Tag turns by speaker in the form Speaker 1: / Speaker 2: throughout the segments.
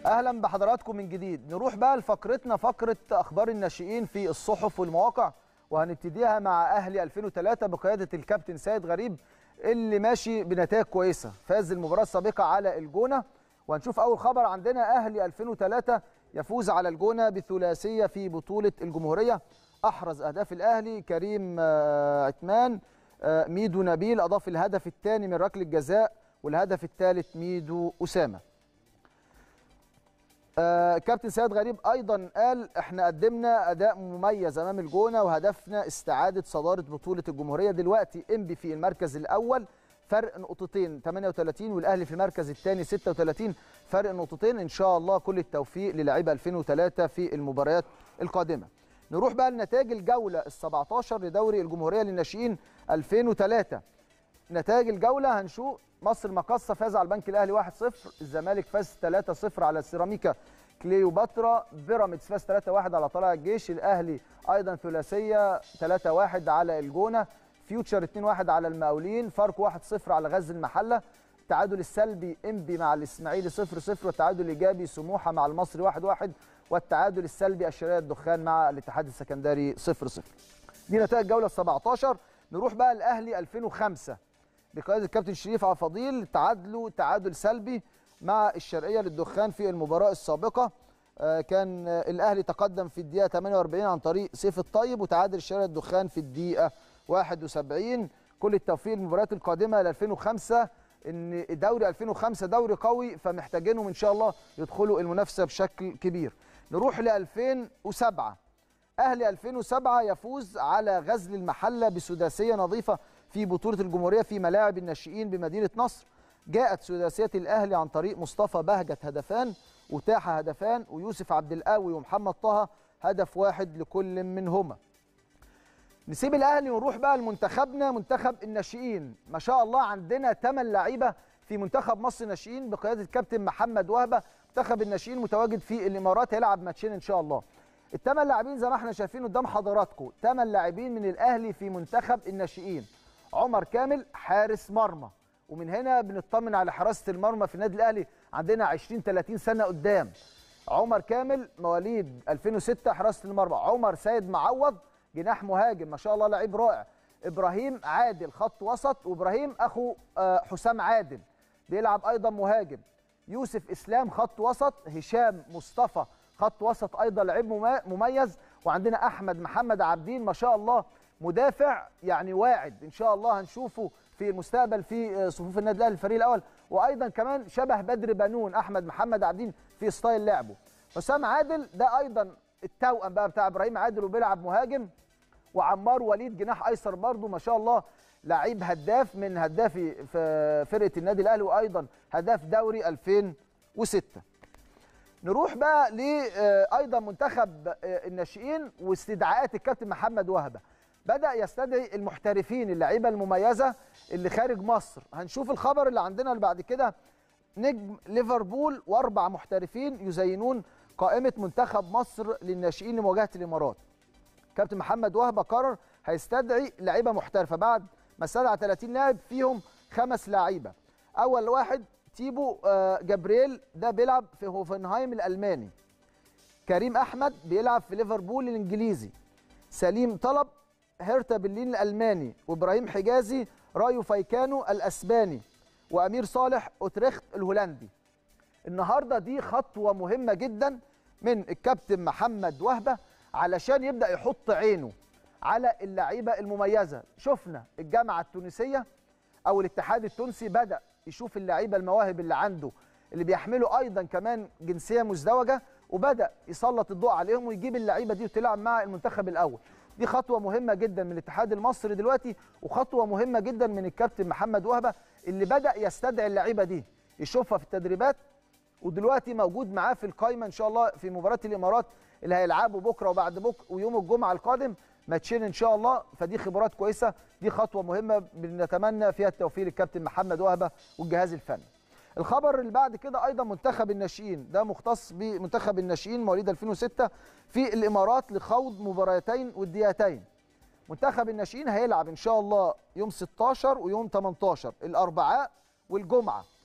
Speaker 1: اهلا بحضراتكم من جديد نروح بقى لفقرتنا فقره اخبار الناشئين في الصحف والمواقع وهنبتديها مع اهلي 2003 بقياده الكابتن سيد غريب اللي ماشي بنتائج كويسه فاز المباراه السابقه على الجونه وهنشوف اول خبر عندنا اهلي 2003 يفوز على الجونه بثلاثيه في بطوله الجمهوريه احرز اهداف الاهلي كريم آه، عثمان آه، ميدو نبيل اضاف الهدف الثاني من ركله جزاء والهدف الثالث ميدو اسامه آه، كابتن سيد غريب ايضا قال احنا قدمنا اداء مميز امام الجونه وهدفنا استعاده صداره بطوله الجمهوريه دلوقتي انبي في المركز الاول فرق نقطتين 38 والاهلي في المركز الثاني 36 فرق نقطتين ان شاء الله كل التوفيق للاعيبه 2003 في المباريات القادمه نروح بقى لنتائج الجوله ال 17 لدوري الجمهوريه للناشئين 2003 نتائج الجوله هنشوف مصر مقصه فاز على البنك الاهلي 1-0 الزمالك فاز 3-0 على السيراميكا كليوباترا بيراميدز فاز 3-1 على طلائع الجيش الاهلي ايضا ثلاثيه 3-1 على الجونه فيوتشر 2-1 على المقاولين فاركو 1-0 على غزل المحله التعادل السلبي انبي مع الاسماعيلي 0-0 والتعادل الايجابي سموحه مع المصري 1-1 والتعادل السلبي الشرقيه الدخان مع الاتحاد السكندري 0-0 دي نتائج الجوله ال 17 نروح بقى الاهلي 2005 بقياده الكابتن شريف عبد الفضيل تعادلوا تعادل سلبي مع الشرقيه للدخان في المباراه السابقه آه، كان آه، الاهلي تقدم في الدقيقه 48 عن طريق سيف الطيب وتعادل الشرقيه للدخان في الدقيقه 71 كل التوفيق للمباريات القادمه ل 2005 ان دوري 2005 دوري قوي فمحتاجينهم ان شاء الله يدخلوا المنافسه بشكل كبير نروح ل 2007 اهلي 2007 يفوز على غزل المحله بسداسيه نظيفه في بطوله الجمهوريه في ملاعب الناشئين بمدينه نصر جاءت سداسيه الاهلي عن طريق مصطفى بهجت هدفان وتاحه هدفان ويوسف عبد القوي ومحمد طه هدف واحد لكل منهما نسيب الاهلي ونروح بقى لمنتخبنا منتخب الناشئين ما شاء الله عندنا 8 لعيبه في منتخب مصر الناشئين بقياده الكابتن محمد وهبه منتخب الناشئين متواجد في الامارات هيلعب ماتشين ان شاء الله الثمان لاعبين زي ما احنا شايفين قدام حضراتكم ثمان لاعبين من الاهلي في منتخب الناشئين عمر كامل حارس مرمى ومن هنا بنطمن على حراسه المرمى في النادي الاهلي عندنا 20 30 سنه قدام عمر كامل مواليد 2006 حراسه المرمى عمر سيد معوض جناح مهاجم ما شاء الله لعيب رائع ابراهيم عادل خط وسط وابراهيم اخو آه، حسام عادل بيلعب ايضا مهاجم يوسف اسلام خط وسط هشام مصطفى خط وسط ايضا لعيب مما- مميز وعندنا احمد محمد عابدين ما شاء الله مدافع يعني واعد ان شاء الله هنشوفه في المستقبل في آه، صفوف النادي الاهلي الفريق الاول وايضا كمان شبه بدر بنون احمد محمد عابدين في ستايل لعبه حسام عادل ده ايضا التوأم بقى بتاع ابراهيم عادل وبيلعب مهاجم وعمار وليد جناح ايسر برضه ما شاء الله لعيب هداف من هدافي في فرقه النادي الاهلي وايضا هداف دوري 2006 نروح بقى ل آه، ايضا منتخب آه، الناشئين واستدعاءات الكابتن محمد وهبه بدا يستدعي المحترفين اللعيبه المميزه اللي خارج مصر هنشوف الخبر اللي عندنا اللي بعد كده نجم ليفربول واربع محترفين يزينون قائمه منتخب مصر للناشئين لمواجهه الامارات كابتن محمد وهبه قرر هيستدعي لعيبه محترفه بعد ما استدعى 30 لاعب فيهم خمس لعيبه اول واحد تيبو آه، جابرييل ده بيلعب في هوفنهايم الالماني كريم احمد بيلعب في ليفربول الانجليزي سليم طلب هيرتا برلين الالماني وابراهيم حجازي رايو فايكانو الاسباني وامير صالح اوتريخت الهولندي النهارده دي خطوه مهمه جدا من الكابتن محمد وهبه علشان يبدا يحط عينه على اللعيبه المميزه شفنا الجامعه التونسيه او الاتحاد التونسي بدا يشوف اللعيبه المواهب اللي عنده اللي بيحملوا ايضا كمان جنسيه مزدوجه وبدا يسلط الضوء عليهم ويجيب اللعيبه دي وتلعب مع المنتخب الاول دي خطوه مهمه جدا من الاتحاد المصري دلوقتي وخطوه مهمه جدا من الكابتن محمد وهبه اللي بدا يستدعي اللعيبه دي يشوفها في التدريبات ودلوقتي موجود معاه في القايمه ان شاء الله في مباراه الامارات اللي هيلعبوا بكره وبعد بكره ويوم الجمعه القادم ماتشين ان شاء الله فدي خبرات كويسه دي خطوه مهمه بنتمنى فيها التوفيق للكابتن محمد وهبه والجهاز الفني الخبر اللي بعد كده ايضا منتخب الناشئين ده مختص بمنتخب الناشئين مواليد 2006 في الامارات لخوض مباراتين وديتين منتخب الناشئين هيلعب ان شاء الله يوم 16 ويوم 18 الاربعاء والجمعه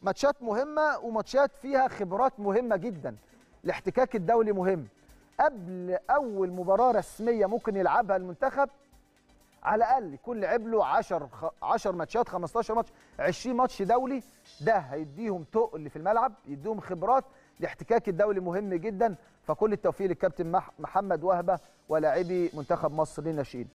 Speaker 1: ماتشات مهمه وماتشات فيها خبرات مهمه جدا الاحتكاك الدولي مهم قبل اول مباراه رسميه ممكن يلعبها المنتخب على الاقل يكون لعب له 10 10 ماتشات 15 ماتش 20 ماتش دولي ده هيديهم تقل في الملعب يديهم خبرات الاحتكاك الدولي مهم جدا فكل التوفيق للكابتن محمد وهبه ولاعبي منتخب مصر للناشئين